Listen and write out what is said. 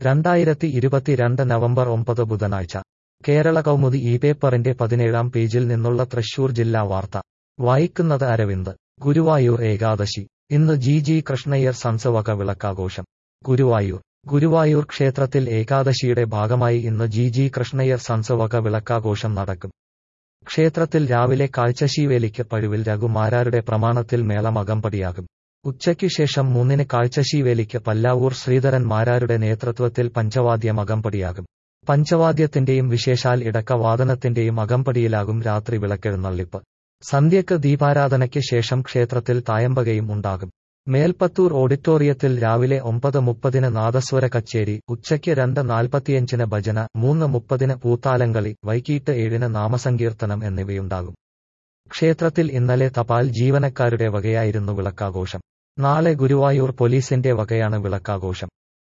രണ്ടായിരത്തി ഇരുപത്തിരണ്ട് നവംബർ ഒമ്പത് ബുധനാഴ്ച കേരള കൗമുദി ഈ പേപ്പറിന്റെ പതിനേഴാം പേജിൽ നിന്നുള്ള തൃശൂർ ജില്ലാ വാർത്ത വായിക്കുന്നത് അരവിന്ദ് ഗുരുവായൂർ ഏകാദശി ഇന്ന് ജി ജി കൃഷ്ണയ്യർ സൺസ് വക വിളക്കാഘോഷം ഗുരുവായൂർ ഗുരുവായൂർ ക്ഷേത്രത്തിൽ ഏകാദശിയുടെ ഭാഗമായി ഇന്ന് ജി ജി കൃഷ്ണയ്യർ സൺസ് വക വിളക്കാഘോഷം നടക്കും ക്ഷേത്രത്തിൽ രാവിലെ കാഴ്ചശീവേലിക്ക് പഴുവിൽ രഘുമാരാരുടെ പ്രമാണത്തിൽ മേളം അകമ്പടിയാകും ഉച്ചയ്ക്കു ശേഷം മൂന്നിന് കാഴ്ചശീവേലിക്ക് പല്ലാവൂർ ശ്രീധരൻ മാരാരുടെ നേതൃത്വത്തിൽ പഞ്ചവാദ്യം അകമ്പടിയാകും പഞ്ചവാദ്യത്തിന്റെയും വിശേഷാൽ ഇടക്ക വാദനത്തിന്റെയും അകമ്പടിയിലാകും രാത്രി വിളക്കെഴുന്നള്ളിപ്പ് സന്ധ്യക്ക് ദീപാരാധനയ്ക്ക് ശേഷം ക്ഷേത്രത്തിൽ തായമ്പകയും ഉണ്ടാകും മേൽപ്പത്തൂർ ഓഡിറ്റോറിയത്തിൽ രാവിലെ ഒമ്പത് മുപ്പതിന് നാദസ്വര കച്ചേരി ഉച്ചയ്ക്ക് രണ്ട് നാൽപ്പത്തിയഞ്ചിന് ഭജന മൂന്ന് മുപ്പതിന് പൂത്താലങ്കളി വൈകിട്ട് ഏഴിന് നാമസങ്കീർത്തനം എന്നിവയുണ്ടാകും ക്ഷേത്രത്തിൽ ഇന്നലെ തപാൽ ജീവനക്കാരുടെ വകയായിരുന്നു വിളക്കാഘോഷം നാളെ ഗുരുവായൂർ പോലീസിന്റെ വകയാണ് വിളക്കാഘോഷം